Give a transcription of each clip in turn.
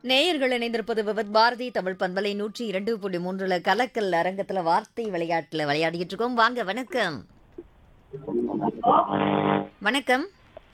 நேயர்கள் இணைந்திருப்பது விபத் பாரதி தமிழ் பண்பலை நூற்றி இரண்டு புள்ளி மூன்றுல கலக்கல் அரங்கத்துல வார்த்தை விளையாட்டுல விளையாடிக்கிட்டு இருக்கோம் வாங்க வணக்கம் வணக்கம்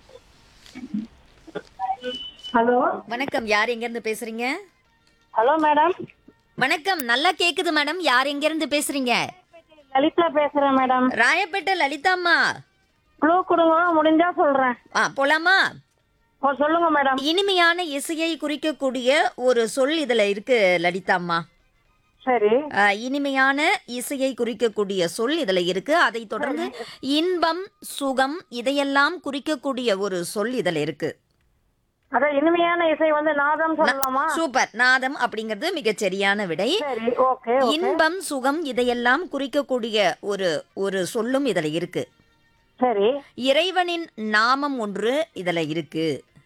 ஹலோ வணக்கம் யார் எங்க இருந்து பேசுறீங்க ஹலோ மேடம் வணக்கம் நல்லா கேக்குது மேடம் யார் எங்க இருந்து பேசுறீங்க லலிதா பேசுறேன் மேடம் ராயப்பேட்டை லலிதாம்மா க்ளூ கொடுங்க முடிஞ்சா சொல்றேன் ஆ போலாமா ஓ சொல்லுங்க மேடம் இனிமையான இசையை குறிக்கக்கூடிய ஒரு சொல் இதுல இருக்கு லலிதாம்மா சரி ஆ, இனிமையான இசையை குறிக்கக்கூடிய சொல் இதுல இருக்கு அதை தொடர்ந்து இன்பம் சுகம் இதையெல்லாம் குறிக்கக்கூடிய ஒரு சொல் இதுல இருக்கு அதான் இனிமையான இசை வந்து நாதம் சொல்லலாமா சூப்பர் நாதம் அப்படிங்கிறது மிகச் சரியான விடை சரி ஓகே ஓகே இன்பம் சுகம் இதையெல்லாம் குறிக்கக்கூடிய ஒரு ஒரு சொல்லும் இதுல இருக்கு சரி இறைவனின் நாமம் ஒன்று இதுல இருக்கு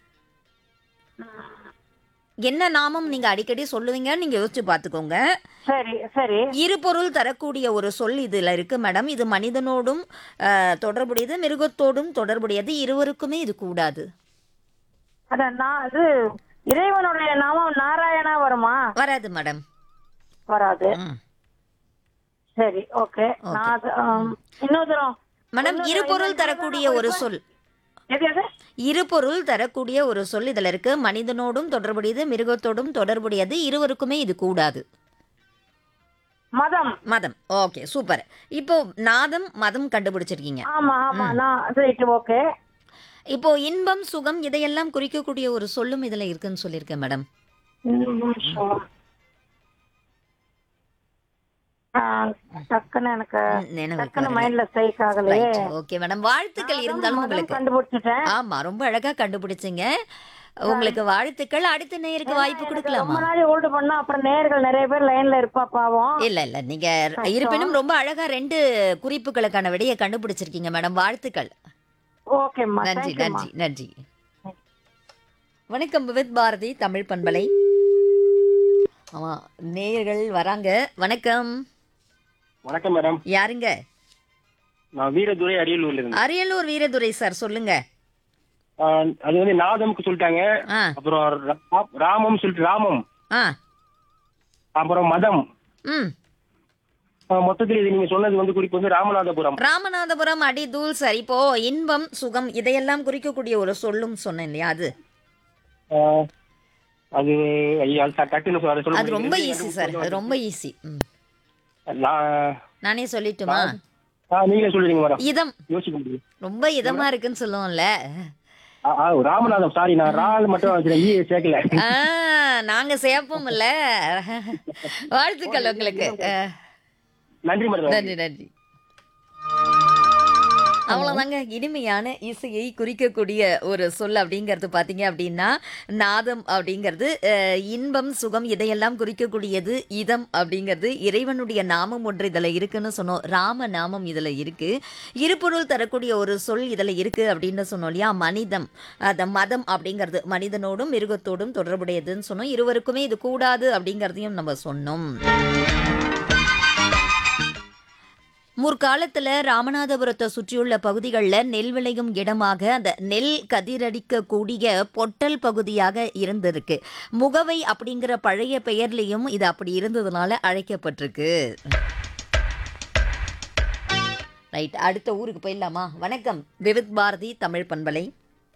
என்ன நாமம் நீங்க அடிக்கடி சொல்லுவீங்க நீங்க யோசிச்சு பாத்துக்கோங்க சரி சரி இரு பொருள் தரக்கூடிய ஒரு சொல் இதுல இருக்கு மேடம் இது மனிதனோடும் அஹ், தொடர்புடையது மிருகத்தோடும் தொடர்புடையது இருவருக்குமே இது கூடாது அதான் நான் இது இறைவனுடைய நாமம் நாராயணா வருமா வராது மேடம் வராது ம். சரி ஓகே நான் அது, ஆம், இன்னொரு தரம் மேடம் இரு பொருள் தரக்கூடிய ஒரு சொல் எது எது இரு பொருள் தரக்கூடிய ஒரு சொல் இதுல இருக்கு மனிதனோடும் தொடர்புடையது மிருகத்தோடும் தொடர்புடையது இருவருக்குமே இது கூடாது மதம் மதம் ஓகே சூப்பர் இப்போ நாதம் மதம் கண்டுபிடிச்சிருக்கீங்க ஆமா ஆமா நான் ரைட் ஓகே இப்போ இன்பம் சுகம் இதையெல்லாம் குறிக்கக்கூடிய ஒரு சொல்லும் இதுல இருக்குன்னு சொல்லியிருக்கேன் மேடம் டக்குன்னு எனக்கு ம், நினைவுக்கு டக்குன்னு வரல. மைண்ட்ல ஸ்ட்ரைக் ஆகலையே ஓகே மேடம் வாழ்த்துக்கள் இருந்தாலும் மதம் உங்களுக்கு கண்டுபிடிச்சிட்டேன் ஆமா ரொம்ப அழகா கண்டுபிடிச்சீங்க உங்களுக்கு வாழ்த்துக்கள் அடுத்த நேருக்கு வாய்ப்பு ரொம்ப கொடுக்கலாமா நாள் ஹோல்டு பண்ணா அப்புறம் நேர்கள் நிறைய பேர் லைன்ல இருப்பா பாவம் இல்ல இல்ல நீங்க இருப்பினும் ரொம்ப அழகா ரெண்டு குறிப்புகளுக்கான விடையை கண்டுபிடிச்சிருக்கீங்க மேடம் வாழ்த்துக்கள் ஓகேம்மா நன்றி தேங்க்யூம்மா நன்றி நன்றி வணக்கம் விவித் பாரதி தமிழ் பண்பலை ஆமா நேயர்கள் வராங்க வணக்கம் வணக்கம் மேடம் யாருங்க நான் வீரதுரை அரியலூர்ல இருந்து அரியலூர் வீரதுரை சார் சொல்லுங்க ஆஹ் அது வந்து நாதம்க்கு சொல்லிட்டாங்க ஆ அப்புறம் ரா- ராமம் சொல்லிட்டு ராமம் ஆ அப்புறம் மதம் ம் ஆஹ் மொத்தத்தில் இது நீங்க சொன்னது வந்து குறிப்பு வந்து ராமநாதபுரம் ராமநாதபுரம் அடி தூள் சார் இப்போ இன்பம் சுகம் இதையெல்லாம் குறிக்கக்கூடிய ஒரு சொல்லும் சொன்னேன் இல்லையா அது ஆஹ் அது ஐயா, அது ட- டக்குன்னு சொல்ல- சொல்ல அது ரொம்ப முடியல. ஈஸி சார் அது ரொம்ப ஈஸி ம் நான் நானே சொல்லட்டுமா ஆஹ் நீங்களே சொல்லுறீங்க மேடம் இதம் யோசிக்க முடியும் ரொம்ப இதமா இருக்குன்னு சொல்லுவோம்ல ஆ- ஆ, ராமநாதம் சாரி நான் ரால் மட்டும் வச்சிருக்கேன். ஈ சேர்க்கல ஆ, நாங்க சேர்ப்போம்ல வாழ்த்துக்கள் உங்களுக்கு அஹ், நன்றி மேடம் நன்றி நன்றி அவ்வளோதாங்க இனிமையான இசையை குறிக்கக்கூடிய ஒரு சொல் அப்படிங்கிறது பார்த்தீங்க அப்படின்னா நாதம் அப்படிங்கிறது அஹ், இன்பம் சுகம் இதையெல்லாம் குறிக்கக்கூடியது இதம் அப்படிங்கிறது இறைவனுடைய நாமம் ஒன்று இதில் இருக்குன்னு சொன்னோம் ராம நாமம் இதில் இருக்கு இருபொருள் தரக்கூடிய ஒரு சொல் இதில் இருக்கு அப்படின்னு சொன்னோம் இல்லையா மனிதம் அந்த மதம் அப்படிங்கிறது மனிதனோடும் மிருகத்தோடும் தொடர்புடையதுன்னு சொன்னோம் இருவருக்குமே இது கூடாது அப்படிங்கிறதையும் நம்ம சொன்னோம் முற்காலத்துல ராமநாதபுரத்தை சுற்றியுள்ள பகுதிகளில் நெல் விளையும் இடமாக அந்த நெல் கதிரடிக்கக்கூடிய பொட்டல் பகுதியாக இருந்திருக்கு முகவை அப்படிங்கிற பழைய பெயர்லையும் இது அப்படி இருந்ததுனால அழைக்கப்பட்டிருக்கு ரைட் அடுத்த ஊருக்கு போயிடலாமா வணக்கம் விவித் பாரதி தமிழ் பண்பலை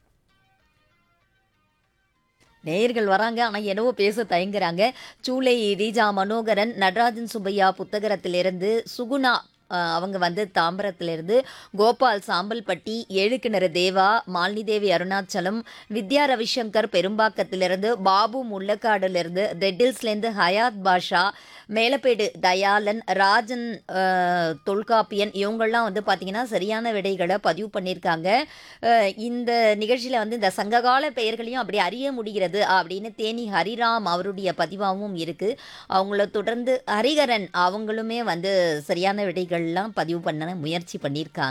நேயர்கள் வராங்க ஆனால் என்னவோ பேச தயங்குறாங்க சூளை ரீஜா மனோகரன் நடராஜன் சுப்பையா புத்தகரத்திலிருந்து சுகுணா அஹ், அவங்க வந்து தாம்பரத்திலிருந்து கோபால் சாம்பல்பட்டி ஏழுக்கிணறு தேவா மாலினி தேவி அருணாச்சலம் வித்யா ரவிசங்கர் பெரும்பாக்கத்திலிருந்து பாபு முள்ளக்காடுலேருந்து ரெட்டில்ஸ்லேருந்து ஹயாத் பாஷா மேலப்பேடு தயாளன் ராஜன் அஹ், தொல்காப்பியன் இவங்கெல்லாம் வந்து பார்த்தீங்கன்னா சரியான விடைகளை பதிவு பண்ணியிருக்காங்க அஹ், இந்த நிகழ்ச்சியில் வந்து இந்த சங்ககால பெயர்களையும் அப்படி அறிய முடிகிறது அப்படின்னு தேனி ஹரிராம் அவருடைய பதிவாகவும் இருக்குது அவங்கள தொடர்ந்து ஹரிகரன் அவங்களுமே வந்து சரியான விடைகள்லாம் பதிவு பண்ண முயற்சி பண்ணியிருக்காங்க